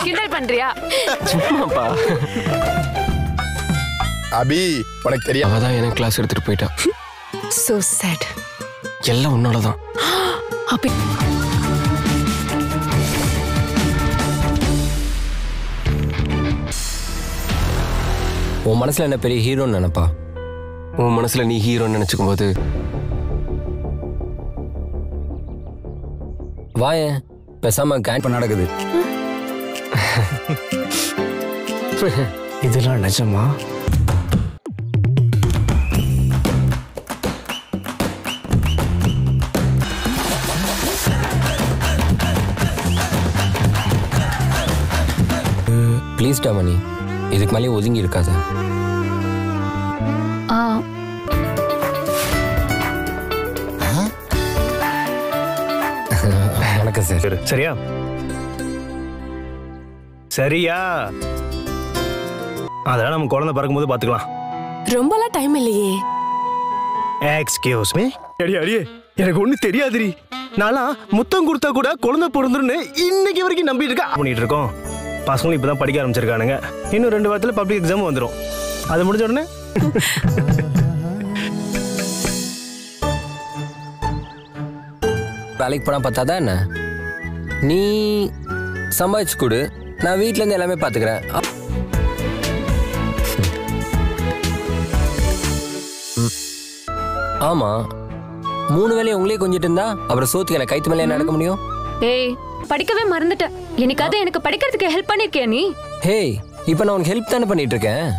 கிண்டல் பண்றியா சும்மாப்பா அபி உனக்கு தெரியும் அவ தான் எனக்கு கிளாஸ் எடுத்துட்டு போயிட்டா சோ சேட் எல்லாம் உன்னாலதான் அப்ப உன் மனசுல என்ன பெரிய ஹீரோன்னு நினைப்பா உன் மனசுல நீ ஹீரோன்னு நினைச்சுக்கும் போது வாயேன் பேசாம கேன் நடக்குது இதெல்லாம் நிஜமா ப்ளீஸ் மணி இதுக்கு மேலேயே ஒதுங்கி இருக்காத ஆ வணக்கம் சார் சரி, சரியா சரியா அதெல்லாம் நம்ம குழந்தை பிறக்கும்போது பார்த்துக்கலாம் ரொம்பலாம் டைம் இல்லையே எக்ஸ்கியூஸ் மீ அடி அடியே எனக்கு ஒன்றும் தெரியாதுரி நான்லாம் முத்தம் கொடுத்தா கூட குழந்தை பிறந்துருன்னு இன்னைக்கு வரைக்கும் நம்பிட்டு இருக்கா பண்ணிட்டு இருக்கோம் பசங்களும் இப்போ தான் படிக்க ஆரம்பிச்சிருக்கானுங்க இன்னும் ரெண்டு வாரத்தில் பப்ளிக் எக்ஸாம் வந்துடும் அது முடிஞ்ச உடனே வேலைக்கு போனா பார்த்தாதான் என்ன நீ சம்பாதிச்சு கொடு நான் வீட்ல இருந்து எல்லாமே பார்த்துக்கிறேன் ம். ஆமா மூணு வேலையை உங்களே கொஞ்சிட்டு இருந்தா அப்புறம் சோத்துக்கு எனக்கு கைத்து மேலே என்ன நடக்க முடியும் ஏய் படிக்கவே மறந்துட்டேன் என்னைக்காவது எனக்கு படிக்கிறதுக்கு ஹெல்ப் பண்ணிருக்கியா நீ ஹேய் இப்போ நான் உனக்கு ஹெல்ப் தானே பண்ணிட்டு இருக்கேன்